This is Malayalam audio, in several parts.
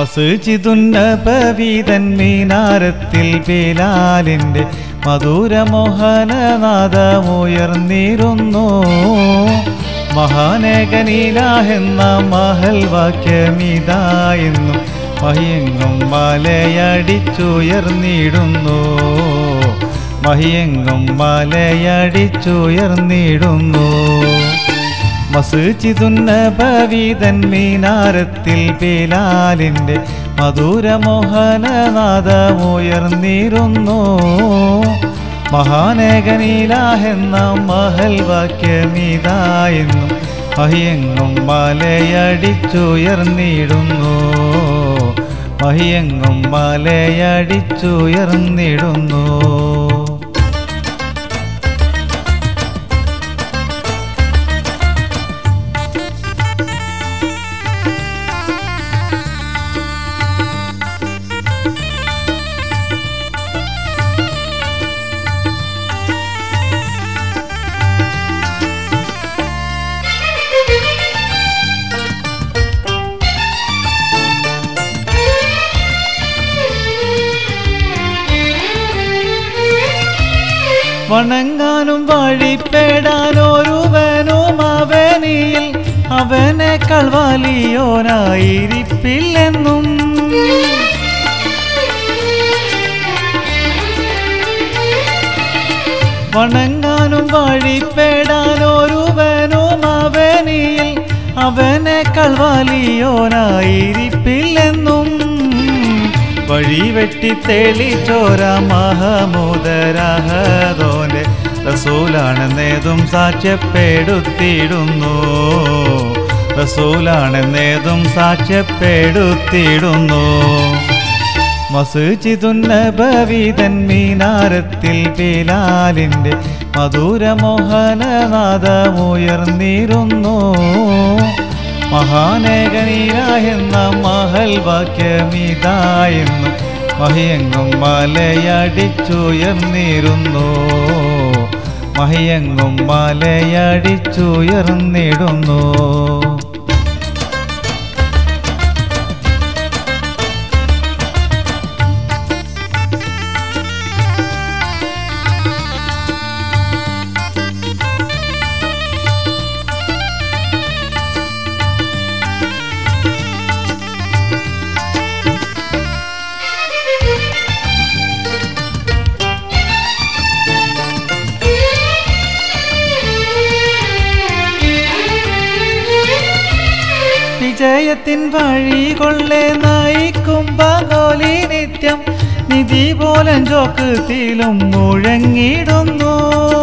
മസ്ജിദുന്നബവീതൻ മീനാരത്തിൽ ബിലാലിൻ്റെ മധുരമോഹനനാദമുയർന്നിരുന്നു മഹാനേകനീലാഹെന്ന മഹൽ വാക്യമിതായെന്നും മഹിയെങ്ങും മലയടിച്ചുയർന്നിടുന്നു മഹിയെങ്ങും മലയടിച്ചുയർന്നിടുന്നു മസ്ജിദുന്നബവീതൻ മീനാരത്തിൽ ബിലാലിൻ്റെ മധുരമോഹനനാദമുയർന്നിരുന്നു മഹാനേകനീലാഹെന്ന മഹൽ വാക്യമിതായെന്നും മഹിയെങ്ങും മലയടിച്ചുയർന്നിടുന്നു മഹിയെങ്ങും മലയടിച്ചുയർന്നിടുന്നു വണങ്ങാനും വഴിപ്പെടാനൊരുവനും അവനിയിൽ അവനേക്കാൾ വലിയോനായിരിപ്പില്ലെന്നും വണങ്ങാനും വഴിപ്പെടാനൊരുവനും അവനിയിൽ അവനേക്കാൾ വലിയോനായിരിപ്പില്ലെന്നും വഴി വെട്ടി തെളിച്ചോര മഹമൂദരഹദോന്റെ റസൂലാണെന്നേതും സാക്ഷ്യപ്പെടുത്തിയിടുന്നു റസൂലാണെന്നേതും സാക്ഷ്യപ്പെടുത്തിയിടുന്നു മസ്ജിദുന്നബവീതൻ മീനാരത്തിൽ ബിലാലിൻ്റെ മധുരമോഹനനാദമുയർന്നിരുന്നു മഹാനേകനീരായെന്ന മഹൽ വാക്യമിതായെന്നും മഹിയെങ്ങും മലയടിച്ചുയർന്നിരുന്നു മഹിയെങ്ങും മലയടിച്ചുയർന്നിടുന്നു വിജയത്തിൻ വഴി കൊള്ളെ നയിക്കും പകോലി നിത്യം നിധി പോലെ ജോക്കത്തിലും മുഴങ്ങിടുന്നു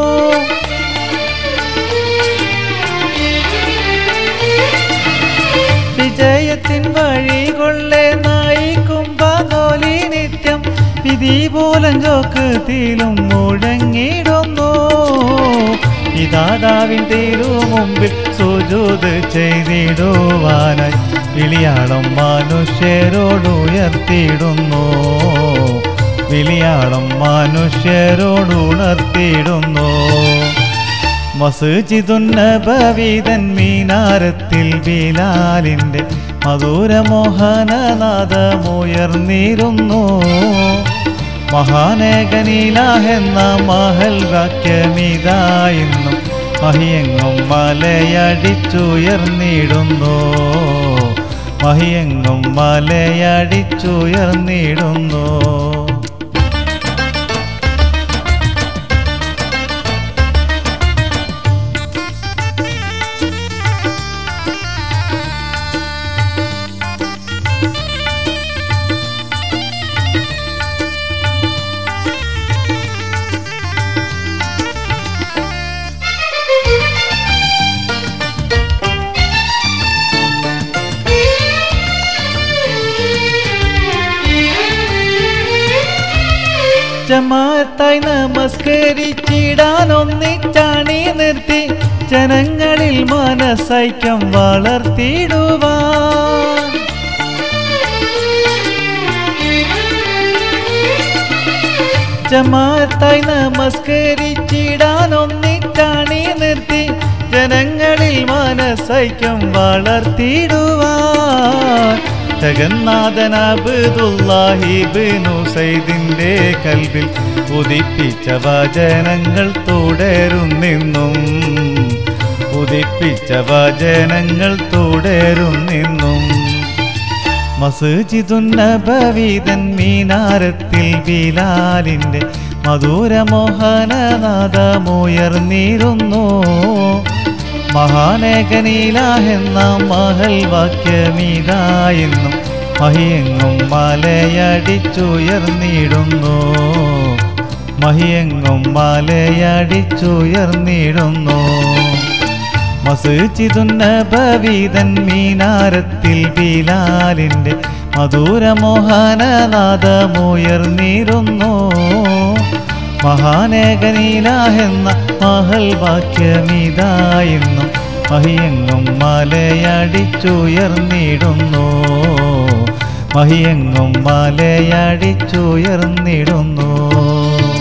വിജയത്തിൻ വഴി കൊള്ളെ നയിക്കും പകോലി നിത്യം വിധി പോലെ ജോക്കത്തിലും മുഴങ്ങിടുന്നു ഇതാദാവിൻ തിരു മുമ്പിൽ സുജൂത് ചെയ്തിടുവാനായി വിളിയാളം മനുഷ്യരോടുയർത്തിയിടുന്നു വിളിയാളം മനുഷ്യരോടുണർത്തിയിടുന്നു മസ്ജിദുന്നബവീതൻ മീനാരത്തിൽ ബിലാലിൻ്റെ മധുരമോഹനനാദമുയർന്നിരുന്നു മഹാനേകനീലാഹെന്ന മഹൽ വാക്യമിതായെന്നും മഹിയെങ്ങും മലയടിച്ചുയർന്നിടുന്നു മഹിയെങ്ങും മലയടിച്ചുയർന്നിടുന്നു ജമാഅത്തായി നമസ്കരിച്ചിടാനൊന്നിച്ചാണി നിർത്തി ജനങ്ങളിൽ മനസൈക്യം വളർത്തിയിടുവാൻ ജമാഅത്തായി നമസ്കരിച്ചിടാനൊന്നിച്ചാണി നിർത്തി ജനങ്ങളിൽ മനസൈക്യം വളർത്തിയിടുവാൻ ജഗന്നാഥൻ അബ്ദുല്ലാഹിബിനു സൈദിന്റെ കൽവിൽ ഉദിപ്പിച്ച വചനങ്ങൾ തുടരുന്നിന്നും ഉദിപ്പിച്ച വചനങ്ങൾ തുടരുന്നിന്നും മസ്ജിദുന്നബവീതൻ മീനാരത്തിൽ ബിലാലിൻ്റെ മധുരമോഹനനാദമുയർന്നിരുന്നു മഹാനേകനീലാഹെന്ന മഹൽ വാക്യമീതായെന്നും മഹിയെങ്ങും മലയടിച്ചുയർന്നിടുന്നു മഹിയെങ്ങും മലയടിച്ചുയർന്നിടുന്നു മസ്ജിദുന്നബവീതൻ മീനാരത്തിൽ ബിലാലിൻ്റെ മധുരമോഹനനാദമുയർന്നിരുന്നു മഹാനേകനീലാഹെന്ന മഹൽ വാക്യമീതായെന്നും മഹിയെങ്ങും മലയടിച്ചുയർന്നിടുന്നു മഹിയെങ്ങും മലയടിച്ചുയർന്നിടുന്നു